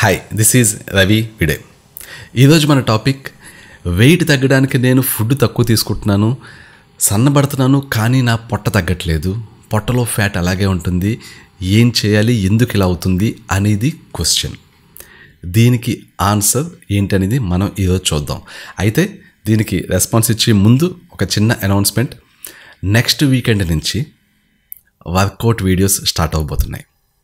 hi this is Ravi విడే ఈరోజు మన టాపిక్ వెయిట్ తగ్గడానికి నేను ఫుడ్ తక్కువ తీసుకుంటున్నాను సన్నబడుతున్నాను కానీ నా పొట్ట తగ్గట్లేదు పొట్టలో ఫ్యాట్ అలాగే ఉంటుంది ఏం చేయాలి ఎందుకు ఇలా అవుతుంది అనేది క్వశ్చన్ దీనికి ఆన్సర్ ఏంటనేది మనం ఈరోజు చూద్దాం అయితే దీనికి రెస్పాన్స్ ఇచ్చే ముందు ఒక చిన్న అనౌన్స్మెంట్ నెక్స్ట్ వీకెండ్ నుంచి వర్కౌట్ వీడియోస్ స్టార్ట్ అవబోతున్నాయి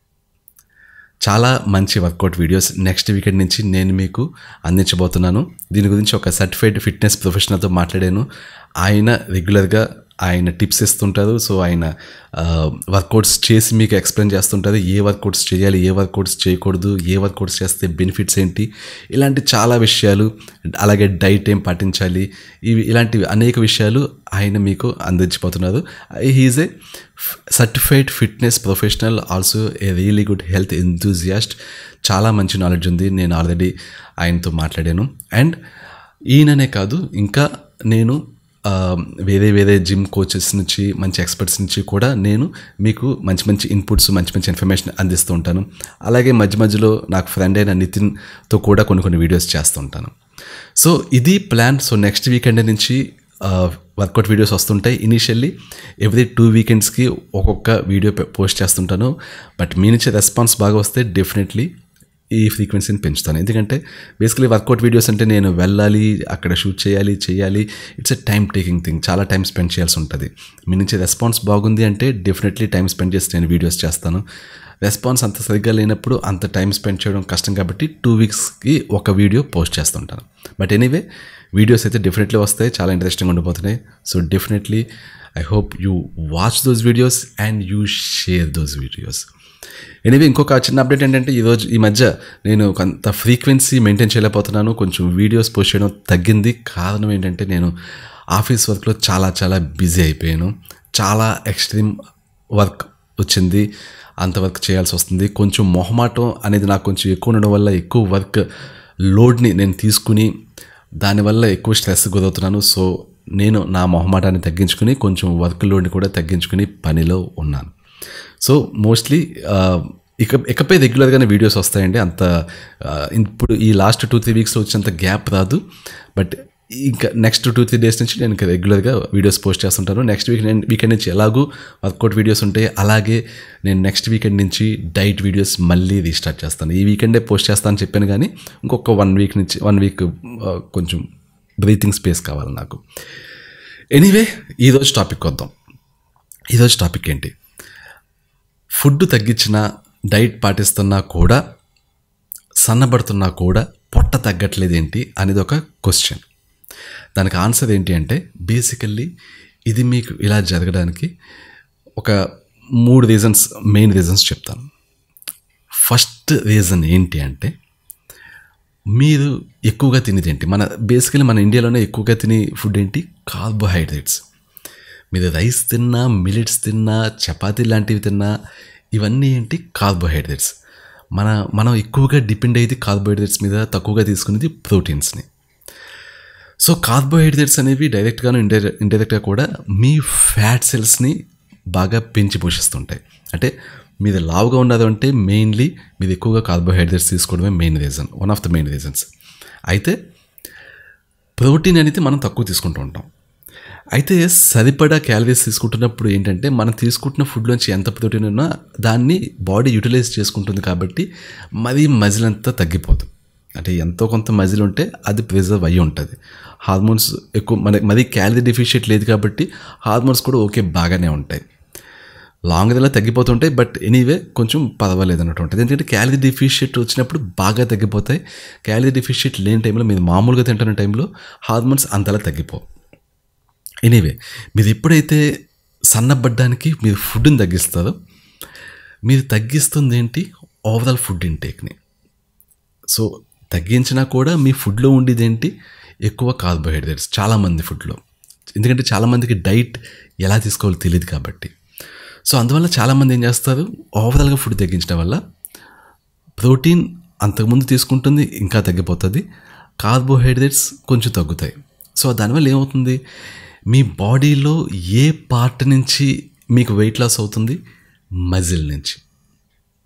చాలా మంచి వర్కౌట్ వీడియోస్ నెక్స్ట్ వీకెండ్ నుంచి నేను మీకు అందించబోతున్నాను దీని గురించి ఒక సర్టిఫైడ్ ఫిట్నెస్ ప్రొఫెషనల్తో మాట్లాడాను ఆయన రెగ్యులర్గా ఆయన టిప్స్ ఇస్తుంటారు సో ఆయన వర్కౌట్స్ చేసి మీకు ఎక్స్ప్లెయిన్ చేస్తుంటారు ఏ వర్కౌట్స్ చేయాలి ఏ వర్కౌట్స్ చేయకూడదు ఏ వర్కౌట్స్ చేస్తే బెనిఫిట్స్ ఏంటి ఇలాంటి చాలా విషయాలు అలాగే డైట్ ఏం పాటించాలి ఇవి ఇలాంటివి అనేక విషయాలు ఆయన మీకు అందించిపోతున్నారు he is a certified fitness professional also a really good health enthusiast చాలా మంచి నాలెడ్జ్ ఉంది నేను ఆల్రెడీ ఆయనతో మాట్లాడాను అండ్ ఈయననే కాదు ఇంకా నేను ఆ, వేరే వేరే జిమ్ కోచెస్ నుంచి మంచి ఎక్స్పర్ట్స్ నుంచి కూడా నేను మీకు మంచి మంచి ఇన్పుట్స్ మంచి మంచి ఇన్ఫర్మేషన్ అందిస్తూ ఉంటాను అలాగే మధ్య మధ్యలో నాకు ఫ్రెండ్ అయిన నితిన్తో కూడా కొన్ని కొన్ని వీడియోస్ చేస్తూ ఉంటాను సో ఇది ప్లాన్ సో నెక్స్ట్ వీకెండ్ నుంచి వర్కౌట్ వీడియోస్ వస్తుంటాయి ఇనీషియల్లీ ఎవ్రీ టూ వీకెండ్స్కి ఒక్కొక్క వీడియో పోస్ట్ చేస్తుంటాను బట్ మీ నుంచి రెస్పాన్స్ బాగా వస్తే డెఫినెట్లీ ఈ ఫ్రీక్వెన్సీని పెంచుతాను ఎందుకంటే బేసికలీ వర్కౌట్ వీడియోస్ అంటే నేను వెళ్ళాలి అక్కడ షూట్ చేయాలి చేయాలి it's a time taking thing చాలా టైం స్పెండ్ చేయాల్సి ఉంటుంది మీ నుంచి రెస్పాన్స్ బాగుంది అంటే డెఫినెట్లీ టైం స్పెండ్ చేసి నేను వీడియోస్ చేస్తాను రెస్పాన్స్ అంత సరిగ్గా లేనప్పుడు అంత టైం స్పెండ్ చేయడం కష్టం కాబట్టి టూ వీక్స్కి ఒక వీడియో పోస్ట్ చేస్తుంటాను బట్ ఎనీవే వీడియోస్ అయితే డెఫినెట్లీ వస్తాయి చాలా ఇంట్రెస్టింగ్ ఉండిపోతున్నాయి so definitely I hope you watch those videos and you share those videos anyway ఇంకొక చిన్న అప్డేట్ ఏంటంటే ఈరోజు ఈ మధ్య నేను కొంత ఫ్రీక్వెన్సీ మెయింటైన్ చేయలేకపోతున్నాను కొంచెం వీడియోస్ పోస్ట్ చేయడం తగ్గింది కారణం ఏంటంటే నేను ఆఫీస్ వర్క్లో చాలా చాలా బిజీ అయిపోయాను చాలా ఎక్స్ట్రీమ్ వర్క్ వచ్చింది అంత వర్క్ చేయాల్సి వస్తుంది కొంచెం మొహమాటం అనేది నాకు కొంచెం ఎక్కువ ఉండడం వల్ల ఎక్కువ వర్క్ లోడ్ని నేను తీసుకుని దానివల్ల ఎక్కువ స్ట్రెస్ గురవుతున్నాను సో నేను నా మొహమాటాన్ని తగ్గించుకుని కొంచెం వర్క్ లోడ్ని కూడా తగ్గించుకుని పనిలో ఉన్నాను సో మోస్ట్లీ ఇక ఇకపై రెగ్యులర్గానే వీడియోస్ వస్తాయండి అంత ఆ, ఇప్పుడు ఈ లాస్ట్ టూ త్రీ వీక్స్లో వచ్చినంత గ్యాప్ రాదు బట్ ఇంకా నెక్స్ట్ టూ త్రీ డేస్ నుంచి నేను ఇంకా రెగ్యులర్గా వీడియోస్ పోస్ట్ చేస్తుంటాను నెక్స్ట్ వీక్ నేను వీకెండ్ నుంచి ఎలాగూ వర్కౌట్ వీడియోస్ ఉంటాయి అలాగే నేను నెక్స్ట్ వీకెండ్ నుంచి డైట్ వీడియోస్ మళ్ళీ రీస్టార్ట్ చేస్తాను ఈ వీకెండే పోస్ట్ చేస్తానని చెప్పాను కానీ ఇంకొక వన్ వీక్ నుంచి వన్ వీక్ కొంచెం బ్రీతింగ్ స్పేస్ కావాలి నాకు ఎనీవే ఈరోజు టాపిక్ వద్దాం ఈరోజు టాపిక్ ఏంటి ఫుడ్ తగ్గించిన డైట్ పాటిస్తున్నా కూడా సన్నబడుతున్నా కూడా పొట్ట తగ్గట్లేదు ఏంటి అనేది ఒక క్వశ్చన్ దానికి ఆన్సర్ ఏంటి అంటే బేసికల్లీ ఇది మీకు ఇలా జరగడానికి ఒక మూడు రీజన్స్ మెయిన్ రీజన్స్ చెప్తాను ఫస్ట్ రీజన్ ఏంటి అంటే మీరు ఎక్కువగా తినేది ఏంటి మన బేసికలీ మన ఇండియాలోనే ఎక్కువగా తినే ఫుడ్ ఏంటి కార్బోహైడ్రేట్స్ మీరు రైస్ తిన్నా మిలిట్స్ తిన్నా చపాతీ లాంటివి తిన్నా ఇవన్నీ ఏంటి కార్బోహైడ్రేట్స్ మన మనం ఎక్కువగా డిపెండ్ అయ్యేది కార్బోహైడ్రేట్స్ మీద తక్కువగా తీసుకునేది ప్రోటీన్స్ని సో కార్బోహైడ్రేట్స్ అనేవి డైరెక్ట్గాను ఇండైరెక్ట్ ఇండైరెక్ట్గా కూడా మీ ఫ్యాట్ సెల్స్ని బాగా పెంచి పోషిస్తుంటాయి అంటే మీరు లావుగా ఉన్నది అంటే మెయిన్లీ మీరు ఎక్కువగా కార్బోహైడ్రేట్స్ తీసుకోవడమే main reason one of the main reasons అయితే ప్రోటీన్ అనేది మనం తక్కువ తీసుకుంటూ ఉంటాం అయితే సరిపడా క్యాలరీస్ తీసుకుంటున్నప్పుడు ఏంటంటే మనం తీసుకుంటున్న ఫుడ్లోంచి ఎంత ప్రోటీన్ ఉన్నా దాన్ని బాడీ యూటిలైజ్ చేసుకుంటుంది కాబట్టి మరీ మజిల్ అంతా తగ్గిపోదు అంటే ఎంతో కొంత మజిల్ ఉంటే అది ప్రిజర్వ్ అయ్యి ఉంటుంది హార్మోన్స్ ఎక్కువ మన మరీ క్యాలరీ డెఫిషియట్ లేదు కాబట్టి హార్మోన్స్ కూడా ఓకే బాగానే ఉంటాయి లాంగ్ రన్లో తగ్గిపోతుంటాయి బట్ ఎనీవే కొంచెం పర్వాలేదు అన్నట్టు ఉంటుంది ఎందుకంటే క్యాలరీ డెఫిషియట్ వచ్చినప్పుడు బాగా తగ్గిపోతాయి క్యాలరీ డెఫిషియట్ లేని టైంలో మీరు మామూలుగా తింటున్న టైంలో హార్మోన్స్ అంతలా తగ్గిపోవు ఎనీవే మీరు ఎప్పుడైతే సన్నబడ్డానికి మీరు ఫుడ్ని తగ్గిస్తారో మీరు తగ్గిస్తుంది ఏంటి ఓవరాల్ ఫుడ్ ఇంటేక్ని సో తగ్గించినా కూడా మీ ఫుడ్లో ఉండేది ఏంటి ఎక్కువ కార్బోహైడ్రేట్స్ చాలామంది ఫుడ్లో ఎందుకంటే చాలామందికి డైట్ ఎలా తీసుకోవాలో తెలియదు కాబట్టి సో అందువల్ల చాలామంది ఏం చేస్తారు ఓవరాల్గా ఫుడ్ తగ్గించడం వల్ల ప్రోటీన్ అంతకుముందు తీసుకుంటుంది ఇంకా తగ్గిపోతుంది కార్బోహైడ్రేట్స్ కొంచెం తగ్గుతాయి సో దానివల్ల ఏమవుతుంది మీ బాడీలో ఏ పార్ట్ నుంచి మీకు వెయిట్ లాస్ అవుతుంది మజిల్ నుంచి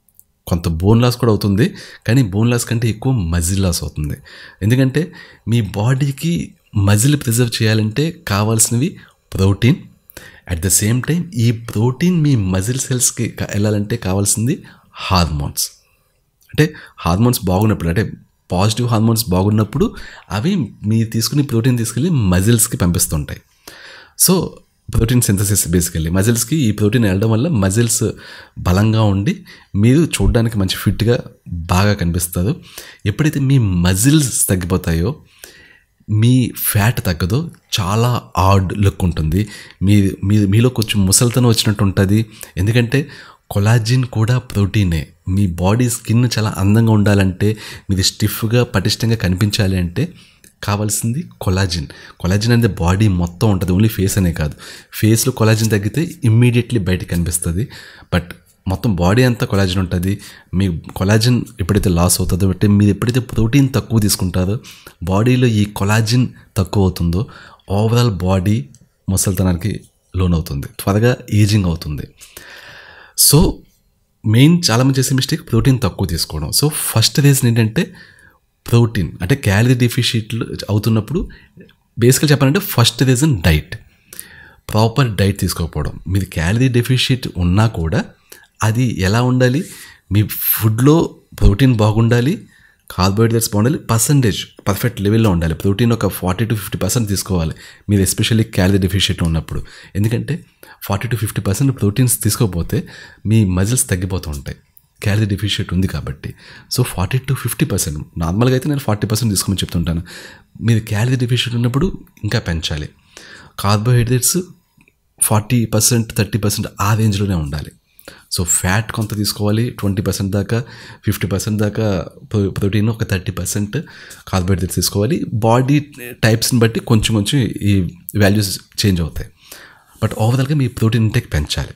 కొంత బోన్ లాస్ కూడా అవుతుంది కానీ బోన్ లాస్ కంటే ఎక్కువ మజిల్ లాస్ అవుతుంది ఎందుకంటే మీ బాడీకి మజిల్ ప్రిజర్వ్ చేయాలంటే కావాల్సినవి protein at the same time ఈ ప్రోటీన్ మీ మజిల్ సెల్స్కి వెళ్ళాలంటే కావాల్సింది హార్మోన్స్ అంటే హార్మోన్స్ బాగున్నప్పుడు అంటే పాజిటివ్ హార్మోన్స్ బాగున్నప్పుడు అవి మీరు తీసుకుని ప్రోటీన్ తీసుకెళ్ళి మజిల్స్కి పంపిస్తుంటాయి సో ప్రోటీన్ సింథసిస్ బేసికల్లీ మజిల్స్కి ఈ ప్రోటీన్ వెళ్ళడం వల్ల మజిల్స్ బలంగా ఉండి మీరు చూడడానికి మంచి ఫిట్గా బాగా కనిపిస్తారు ఎప్పుడైతే మీ మజిల్స్ తగ్గిపోతాయో మీ ఫ్యాట్ తగ్గదో చాలా ఆడ్ లుక్ ఉంటుంది మీ మీ మీలో కొంచెం ముసలితనం వచ్చినట్టు ఉంటుంది ఎందుకంటే కొలాజిన్ కూడా ప్రోటీనే మీ బాడీ స్కిన్ చాలా అందంగా ఉండాలంటే మీది స్టిఫ్గా పటిష్టంగా కనిపించాలి అంటే కావాల్సింది కొలాజిన్ కొలాజిన్ అనేది బాడీ మొత్తం ఉంటుంది ఓన్లీ ఫేస్ అనే కాదు ఫేస్లో కొలాజిన్ తగ్గితే ఇమ్మీడియట్లీ బయటకు కనిపిస్తుంది బట్ మొత్తం బాడీ అంతా కొలాజిన్ ఉంటుంది మీ కొలాజిన్ ఎప్పుడైతే లాస్ అవుతుందో అంటే మీరు ఎప్పుడైతే ప్రోటీన్ తక్కువ తీసుకుంటారో బాడీలో ఈ కొలాజిన్ తక్కువ అవుతుందో ఓవరాల్ బాడీ ముసలితనానికి లోన్ అవుతుంది త్వరగా ఏజింగ్ అవుతుంది సో మెయిన్ చాలామంది చేసే మిస్టేక్ ప్రోటీన్ తక్కువ తీసుకోవడం సో ఫస్ట్ రీజన్ ఏంటంటే ప్రోటీన్ అంటే క్యాలరీ డెఫిషియట్లు అవుతున్నప్పుడు బేసికల్ చెప్పాలంటే first reason diet proper diet తీసుకోకపోవడం మీది క్యాలరీ డెఫిషియట్ ఉన్నా కూడా అది ఎలా ఉండాలి మీ ఫుడ్లో ప్రోటీన్ బాగుండాలి కార్బోహైడ్రేట్స్ బాగుండాలి పర్సంటేజ్ పర్ఫెక్ట్ లెవెల్లో ఉండాలి ప్రోటీన్ ఒక ఫార్టీ టు ఫిఫ్టీ పర్సెంట్ తీసుకోవాలి మీరు ఎస్పెషల్లీ క్యాలరీ డెఫిషియట్ ఉన్నప్పుడు ఎందుకంటే forty to fifty percent proteins తీసుకోకపోతే మీ మజిల్స్ తగ్గిపోతూ ఉంటాయి క్యాలరీ డెఫిషియట్ ఉంది కాబట్టి so forty to fifty percent నార్మల్గా అయితే నేను ఫార్టీ పర్సెంట్ తీసుకోమని చెప్తుంటాను మీరు క్యాలరీ డెఫిషియట్ ఉన్నప్పుడు ఇంకా పెంచాలి carbohydrates forty percent thirty percent ఆ రేంజ్లోనే ఉండాలి సో ఫ్యాట్ కొంత తీసుకోవాలి ట్వంటీ పర్సెంట్ దాకా ఫిఫ్టీ పర్సెంట్ దాకా ప్రో- ప్రోటీన్ ఒక థర్టీ పర్సెంట్ కార్బోహైడ్రేట్స్ తీసుకోవాలి బాడీ టైప్స్ని బట్టి కొంచెం కొంచెం ఈ వాల్యూస్ చేంజ్ అవుతాయి బట్ ఓవరాల్గా మీ ప్రోటీన్ ఇంటేక్ పెంచాలి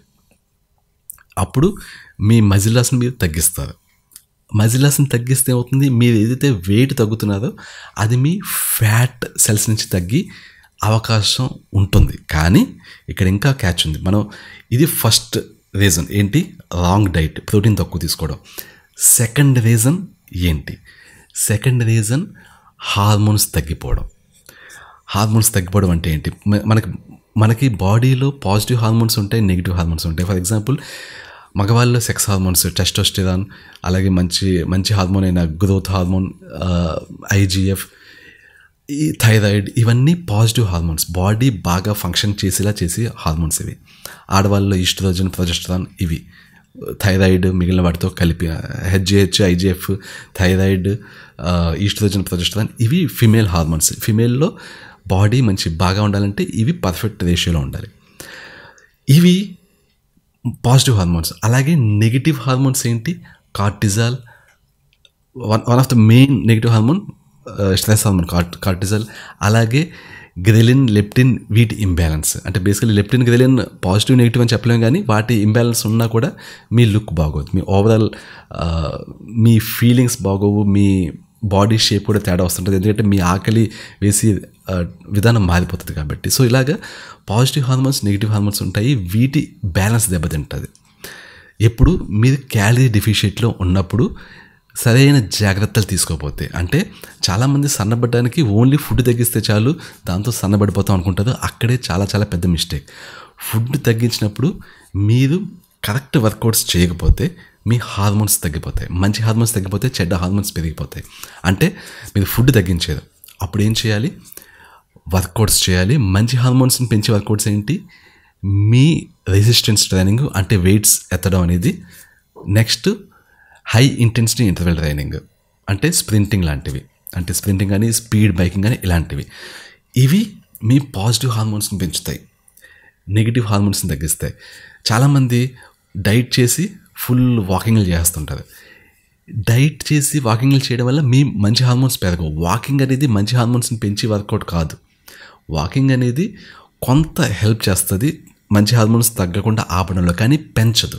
అప్పుడు మీ మజిలాస్ని మీరు తగ్గిస్తారు మజిలాస్ని తగ్గిస్తే ఏమవుతుంది మీరు ఏదైతే వెయిట్ తగ్గుతున్నారో అది మీ ఫ్యాట్ సెల్స్ నుంచి తగ్గి అవకాశం ఉంటుంది కానీ ఇక్కడ ఇంకా క్యాచ్ ఉంది మనం ఇది ఫస్ట్ రీజన్ ఏంటి రాంగ్ డైట్ ప్రోటీన్ తక్కువ తీసుకోవడం సెకండ్ రీజన్ ఏంటి సెకండ్ రీజన్ హార్మోన్స్ తగ్గిపోవడం హార్మోన్స్ తగ్గిపోవడం అంటే ఏంటి మ- మనకి మనకి బాడీలో పాజిటివ్ హార్మోన్స్ ఉంటాయి నెగిటివ్ హార్మోన్స్ ఉంటాయి ఫర్ ఎగ్జాంపుల్ మగవాళ్ళలో సెక్స్ హార్మోన్స్ టెస్టోస్టిరాన్ అలాగే మంచి మంచి హార్మోన్ అయిన గ్రోత్ హార్మోన్ ఐజీఎఫ్ ఈ థైరాయిడ్ ఇవన్నీ పాజిటివ్ హార్మోన్స్ బాడీ బాగా ఫంక్షన్ చేసేలా చేసే హార్మోన్స్ ఇవి ఆడవాళ్ళలో ఈస్ట్రోజన్ ప్రొజెస్ట్రాన్ ఇవి థైరాయిడ్ మిగిలిన వాటితో కలిపి HGH IGF thyroid estrogen progesterone ఇవి ఫిమేల్ హార్మోన్స్ ఫిమేల్లో బాడీ మంచి బాగా ఉండాలంటే ఇవి పర్ఫెక్ట్ రేషియోలో ఉండాలి ఇవి పాజిటివ్ హార్మోన్స్ అలాగే నెగిటివ్ హార్మోన్స్ ఏంటి cortisol one one of the main negative hormone stress hormone cort cortisol అలాగే గ్రెలిన్ లెప్టిన్ వీటి ఇంబ్యాలెన్స్ అంటే basically leptin ghrelin positive negative అని చెప్పలేం కానీ వాటి ఇంబ్యాలెన్స్ ఉన్నా కూడా మీ లుక్ బాగోదు మీ ఓవరాల్ మీ ఫీలింగ్స్ బాగోవు మీ బాడీ షేప్ కూడా తేడా వస్తుంటుంది ఎందుకంటే మీ ఆకలి వేసి ఆ, విధానం మారిపోతుంది కాబట్టి సో ఇలాగా పాజిటివ్ హార్మోన్స్ నెగిటివ్ హార్మోన్స్ ఉంటాయి వీటి బ్యాలెన్స్ దెబ్బతింటుంది ఎప్పుడు మీరు క్యాలరీ డెఫిషియట్లో ఉన్నప్పుడు సరైన జాగ్రత్తలు తీసుకోకపోతే అంటే చాలామంది సన్నబడడానికి ఓన్లీ ఫుడ్ తగ్గిస్తే చాలు దాంతో సన్నబడిపోతాం అనుకుంటారు అక్కడే చాలా చాలా పెద్ద మిస్టేక్ ఫుడ్ తగ్గించినప్పుడు మీరు కరెక్ట్ వర్కౌట్స్ చేయకపోతే మీ హార్మోన్స్ తగ్గిపోతాయి మంచి హార్మోన్స్ తగ్గిపోతే చెడ్డ హార్మోన్స్ పెరిగిపోతాయి అంటే మీరు ఫుడ్ తగ్గించేది అప్పుడు ఏం చేయాలి వర్కౌట్స్ చేయాలి మంచి హార్మోన్స్ని పెంచే వర్కౌట్స్ ఏంటి మీ రెసిస్టెన్స్ ట్రైనింగ్ అంటే వెయిట్స్ ఎత్తడం అనేది next high intensity interval training అంటే స్ప్రింటింగ్ లాంటివి అంటే స్ప్రింటింగ్ కానీ స్పీడ్ బైకింగ్ కానీ ఇలాంటివి ఇవి మీ పాజిటివ్ హార్మోన్స్ని పెంచుతాయి నెగిటివ్ హార్మోన్స్ని తగ్గిస్తాయి చాలామంది డైట్ చేసి ఫుల్ వాకింగ్లు చేస్తుంటారు డైట్ చేసి వాకింగ్లు చేయడం వల్ల మీ మంచి హార్మోన్స్ పెరగవు వాకింగ్ అనేది మంచి హార్మోన్స్ని పెంచి వర్కౌట్ కాదు వాకింగ్ అనేది కొంత హెల్ప్ చేస్తుంది మంచి హార్మోన్స్ తగ్గకుండా ఆపడంలో కానీ పెంచదు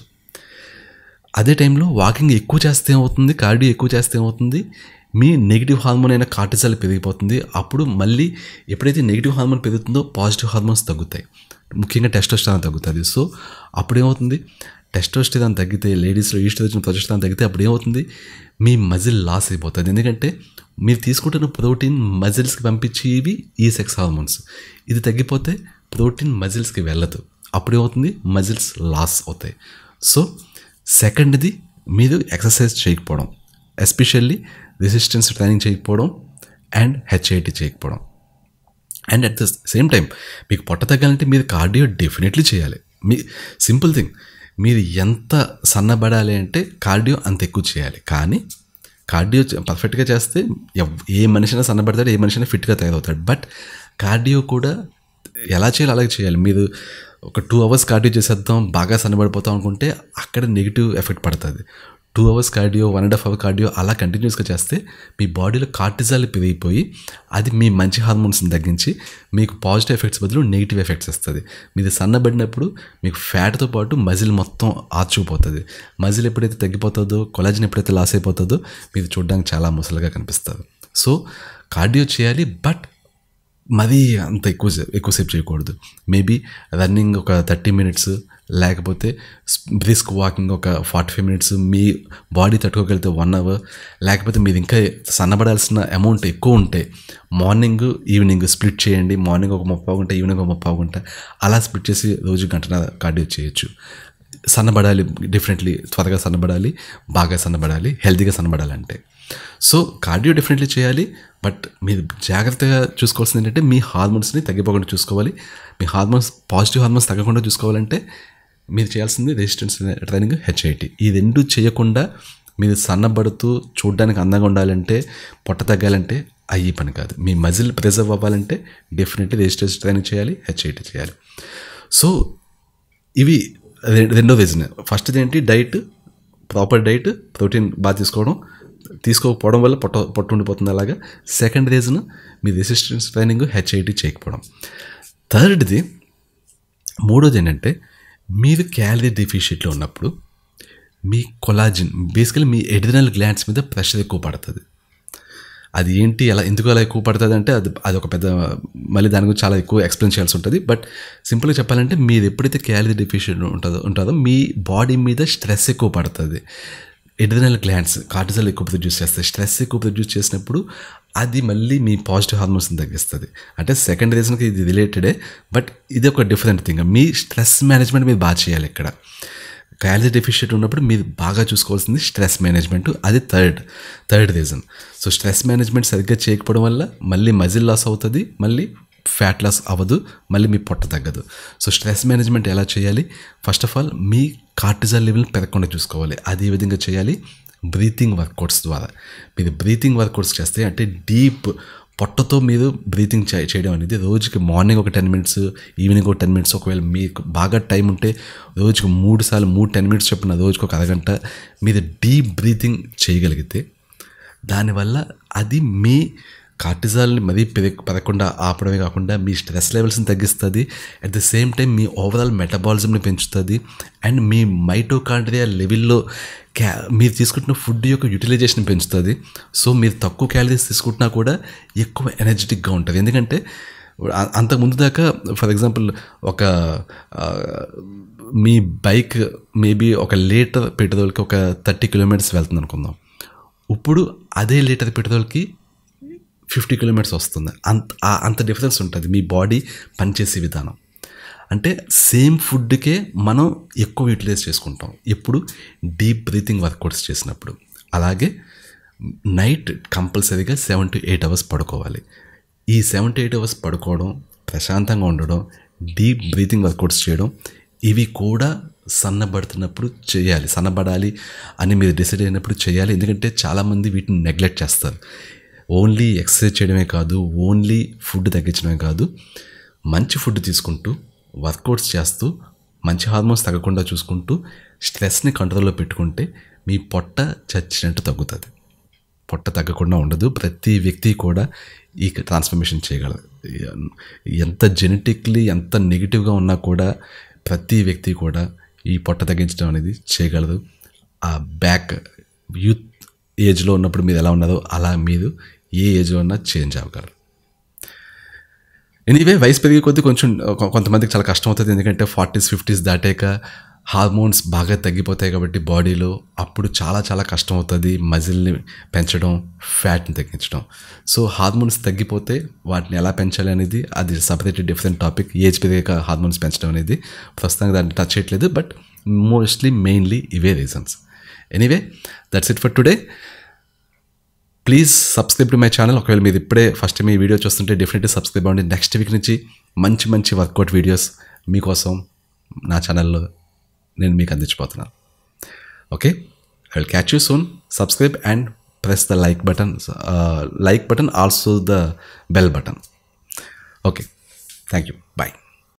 అదే టైంలో వాకింగ్ ఎక్కువ చేస్తే ఏమవుతుంది కార్డియో ఎక్కువ చేస్తే ఏమవుతుంది మీ నెగిటివ్ హార్మోన్ అయిన కార్టిజాల్ పెరిగిపోతుంది అప్పుడు మళ్ళీ ఎప్పుడైతే నెగిటివ్ హార్మోన్ పెరుగుతుందో పాజిటివ్ హార్మోన్స్ తగ్గుతాయి ముఖ్యంగా టెస్టోస్టెరాన్ తగ్గుతుంది సో అప్పుడు ఏమవుతుంది టెస్టోస్టిరాన్ తగ్గితే లేడీస్లో ఈస్ట్రోజన్ ప్రొజెస్ట్రాన్ తగ్గితే అప్పుడు ఏమవుతుంది మీ మజిల్ లాస్ అయిపోతుంది ఎందుకంటే మీరు తీసుకుంటున్న ప్రోటీన్ మజిల్స్కి పంపించి ఇవి ఈ సెక్స్ హార్మోన్స్ ఇది తగ్గిపోతే ప్రోటీన్ మజిల్స్కి వెళ్ళదు అప్పుడు ఏమవుతుంది మజిల్స్ లాస్ అవుతాయి సో సెకండ్ది మీరు ఎక్సర్సైజ్ చేయకపోవడం ఎస్పెషల్లీ రెసిస్టెన్స్ ట్రైనింగ్ చేయకపోవడం అండ్ హెచ్ఐటి చేయకపోవడం and at the same time మీకు పొట్ట తగ్గాలంటే మీరు కార్డియో డెఫినెట్లీ చేయాలి మీ సింపుల్ థింగ్ మీరు ఎంత సన్నబడాలి అంటే కార్డియో అంత ఎక్కువ చేయాలి కానీ కార్డియో పర్ఫెక్ట్గా చేస్తే ఎవ్- ఏ మనిషినా సన్నబడతాడు ఏ మనిషినా ఫిట్గా తయారవుతాడు బట్ కార్డియో కూడా ఎలా చేయాలి అలాగే చేయాలి మీరు ఒక టూ అవర్స్ కార్డియో చేసేద్దాం బాగా సన్నబడిపోతాం అనుకుంటే అక్కడ నెగిటివ్ ఎఫెక్ట్ పడుతుంది two hours cardio one and half hour cardio అలా కంటిన్యూస్గా చేస్తే మీ బాడీలో కార్టిజాల్ పెరిగిపోయి అది మీ మంచి హార్మోన్స్ని తగ్గించి మీకు పాజిటివ్ ఎఫెక్ట్స్ బదులు నెగిటివ్ ఎఫెక్ట్స్ ఇస్తుంది మీది సన్నబడినప్పుడు మీకు ఫ్యాట్తో పాటు మజిల్ మొత్తం ఆర్చుకుపోతుంది మజిల్ ఎప్పుడైతే తగ్గిపోతుందో కొలాజిన్ ఎప్పుడైతే లాస్ అయిపోతుందో మీరు చూడడానికి చాలా ముసలిగా కనిపిస్తుంది సో కార్డియో చేయాలి బట్ మరీ అంత ఎక్కువ ఎక్కువసేపు చేయకూడదు మేబీ రన్నింగ్ ఒక థర్టీ మినిట్స్ లేకపోతే బ్రిస్క్ వాకింగ్ ఒక ఫార్టీ ఫైవ్ మినిట్స్ మీ బాడీ తట్టుకోగలిగితే వన్ అవర్ లేకపోతే మీరు ఇంకా సన్నబడాల్సిన అమౌంట్ ఎక్కువ ఉంటే మార్నింగ్ ఈవినింగ్ స్ప్లిట్ చేయండి మార్నింగ్ ఒక ముప్పై గంట ఈవినింగ్ ఒక ముప్పై గంట అలా స్ప్లిట్ చేసి రోజు గంటన కార్డియో చేయొచ్చు సన్నబడాలి డెఫినెట్లీ త్వరగా సన్నబడాలి బాగా సన్నబడాలి హెల్తీగా సన్నబడాలి అంటే సో కార్డియో డెఫినెట్లీ చేయాలి బట్ మీరు జాగ్రత్తగా చూసుకోవాల్సింది ఏంటంటే మీ హార్మోన్స్ని తగ్గిపోకుండా చూసుకోవాలి మీ హార్మోన్స్ పాజిటివ్ హార్మోన్స్ తగ్గకుండా చూసుకోవాలంటే మీరు చేయాల్సింది రెసిస్టెన్స్ ట్రైనింగ్ హెచ్ఐటి ఈ రెండు చేయకుండా మీరు సన్నబడుతూ చూడడానికి అందంగా ఉండాలంటే పొట్ట తగ్గాలంటే అయ్యి పని కాదు మీ మజిల్ ప్రిజర్వ్ అవ్వాలంటే డెఫినెట్లీ రెసిస్టెన్స్ ట్రైనింగ్ చేయాలి హెచ్ఐటి చేయాలి సో ఇవి రె- రెండో రీజన్ ఫస్ట్ది ఏంటి డైట్ ప్రాపర్ డైట్ ప్రోటీన్ బాగా తీసుకోవడం తీసుకోకపోవడం వల్ల పొట్ట పొట్ట ఉండిపోతుంది అలాగా సెకండ్ రీజన్ మీ రెసిస్టెన్స్ ట్రైనింగ్ హెచ్ఐటి చేయకపోవడం థర్డ్ది మూడోది ఏంటంటే మీరు క్యాలరీ డెఫిషియట్లో ఉన్నప్పుడు మీ కొలాజిన్ బేసికలీ మీ ఎడినల్ గ్లాండ్స్ మీద ప్రెషర్ ఎక్కువ పడుతుంది అది ఏంటి ఎలా ఎందుకు అలా ఎక్కువ పడుతుంది అంటే అది అది ఒక పెద్ద మళ్ళీ దాని గురించి చాలా ఎక్కువ ఎక్స్ప్లెయిన్ చేయాల్సి ఉంటుంది బట్ సింపుల్గా చెప్పాలంటే మీరు ఎప్పుడైతే క్యాలరీ డెఫిషియెంట్ ఉంటుందో ఉంటుందో మీ బాడీ మీద స్ట్రెస్ ఎక్కువ పడుతుంది ఎడ్రినల్ గ్లాండ్స్ కార్టిజల్ ఎక్కువ ప్రొడ్యూస్ చేస్తాయి స్ట్రెస్ ఎక్కువ ప్రొడ్యూస్ చేసినప్పుడు అది మళ్ళీ మీ పాజిటివ్ హార్మోన్స్ని తగ్గిస్తుంది అంటే సెకండ్ రీజన్కి ఇది రిలేటెడే బట్ ఇది ఒక డిఫరెంట్ థింగ్ మీ స్ట్రెస్ మేనేజ్మెంట్ మీరు బాగా చేయాలి ఇక్కడ క్యాలరీ డెఫిషియెంట్ ఉన్నప్పుడు మీరు బాగా చూసుకోవాల్సింది స్ట్రెస్ మేనేజ్మెంట్ అది third third reason so stress management సరిగ్గా చేయకపోవడం వల్ల మళ్ళీ మజిల్ లాస్ అవుతుంది మళ్ళీ ఫ్యాట్ లాస్ అవ్వదు మళ్ళీ మీ పొట్ట తగ్గదు సో స్ట్రెస్ మేనేజ్మెంట్ ఎలా చేయాలి ఫస్ట్ ఆఫ్ ఆల్ మీ కార్టిజల్ లెవెల్ పెరగకుండా చూసుకోవాలి అది ఏ విధంగా చేయాలి బ్రీతింగ్ వర్కౌట్స్ ద్వారా మీరు బ్రీతింగ్ వర్కౌట్స్ చేస్తే అంటే డీప్ పొట్టతో మీరు బ్రీతింగ్ చే చేయడం అనేది రోజుకి మార్నింగ్ ఒక టెన్ మినిట్స్ ఈవినింగ్ ఒక టెన్ మినిట్స్ ఒకవేళ మీకు బాగా టైం ఉంటే రోజుకి మూడు సార్లు మూడు టెన్ మినిట్స్ చొప్పున రోజుకి ఒక అరగంట మీరు డీప్ బ్రీతింగ్ చేయగలిగితే దానివల్ల అది మీ కార్టిజాల్ని మరీ పెరగ పెరగకుండా ఆపడమే కాకుండా మీ స్ట్రెస్ లెవెల్స్ని తగ్గిస్తుంది అట్ ద సేమ్ టైం మీ ఓవరాల్ మెటబాలిజంని పెంచుతుంది అండ్ మీ మైటోకాండ్రియా లెవెల్లో క్యా మీరు తీసుకుంటున్న ఫుడ్ యొక్క యూటిలైజేషన్ పెంచుతుంది సో మీరు తక్కువ క్యాలరీస్ తీసుకుంటున్నా కూడా ఎక్కువ ఎనర్జెటిక్గా ఉంటుంది ఎందుకంటే అ- అంతకు ముందు దాకా ఫర్ ఎగ్జాంపుల్ ఒక ఆ, మీ బైక్ మేబీ ఒక లీటర్ పెట్రోల్కి ఒక థర్టీ కిలోమీటర్స్ వెళ్తుంది అనుకుందాం ఇప్పుడు అదే లీటర్ పెట్రోల్కి ఫిఫ్టీ కిలోమీటర్స్ వస్తుంది అంత ఆ- అంత డిఫరెన్స్ ఉంటుంది మీ బాడీ పనిచేసే విధానం అంటే సేమ్ ఫుడ్కే మనం ఎక్కువ యూటిలైజ్ చేసుకుంటాం ఎప్పుడు డీప్ బ్రీతింగ్ వర్కౌట్స్ చేసినప్పుడు అలాగే నైట్ కంపల్సరీగా సెవెన్ టు ఎయిట్ అవర్స్ పడుకోవాలి ఈ సెవెన్ టు ఎయిట్ అవర్స్ పడుకోవడం ప్రశాంతంగా ఉండడం డీప్ బ్రీతింగ్ వర్కౌట్స్ చేయడం ఇవి కూడా సన్నబడుతున్నప్పుడు చేయాలి సన్నబడాలి అని మీరు డిసైడ్ అయినప్పుడు చేయాలి ఎందుకంటే చాలామంది వీటిని నెగ్లెక్ట్ చేస్తారు ఓన్లీ ఎక్సర్సైజ్ చేయడమే కాదు ఓన్లీ ఫుడ్ తగ్గించడమే కాదు మంచి ఫుడ్ తీసుకుంటూ వర్కౌట్స్ చేస్తూ మంచి హార్మోన్స్ తగ్గకుండా చూసుకుంటూ స్ట్రెస్ని కంట్రోల్లో పెట్టుకుంటే మీ పొట్ట చచ్చినట్టు తగ్గుతుంది పొట్ట తగ్గకుండా ఉండదు ప్రతి వ్యక్తి కూడా ఈ ట్రాన్స్ఫర్మేషన్ చేయగలదు ఎంత జెనెటిక్లీ ఎంత నెగిటివ్గా ఉన్నా కూడా ప్రతి వ్యక్తి కూడా ఈ పొట్ట తగ్గించడం అనేది చేయగలదు ఆ బ్యాక్ యూత్ ఏజ్లో ఉన్నప్పుడు మీరు ఎలా ఉన్నారో అలా మీరు ఏ ఏజ్లో ఉన్నా చేంజ్ అవ్వగలరు ఎనీవే వయసు పెరిగే కొద్దీ కొంచెం కొ- కొంతమందికి చాలా కష్టం అవుతుంది ఎందుకంటే ఫార్టీస్ ఫిఫ్టీస్ దాటాక హార్మోన్స్ బాగా తగ్గిపోతాయి కాబట్టి బాడీలో అప్పుడు చాలా చాలా కష్టం అవుతుంది మజిల్ని పెంచడం ఫ్యాట్ని తగ్గించడం సో హార్మోన్స్ తగ్గిపోతే వాటిని ఎలా పెంచాలి అనేది అది సపరేట్ డిఫరెంట్ టాపిక్ ఏజ్ పెరిగాక హార్మోన్స్ పెంచడం అనేది ప్రస్తుతానికి దాన్ని టచ్ చేయట్లేదు బట్ మోస్ట్లీ మెయిన్లీ ఇవే reasons anyway that's it for today please subscribe to my channel ఒకవేళ మీరు ఇప్పుడే ఫస్ట్ మీ వీడియో చూస్తుంటే డెఫినెట్లీ సబ్స్క్రైబ్ అవ్వండి నెక్స్ట్ వీక్ నుంచి మంచి మంచి వర్కౌట్ వీడియోస్ మీకోసం నా ఛానల్లో నేను మీకు అందించిపోతున్నాను okay I will catch you soon subscribe and press the like button like button also the bell button okay thank you bye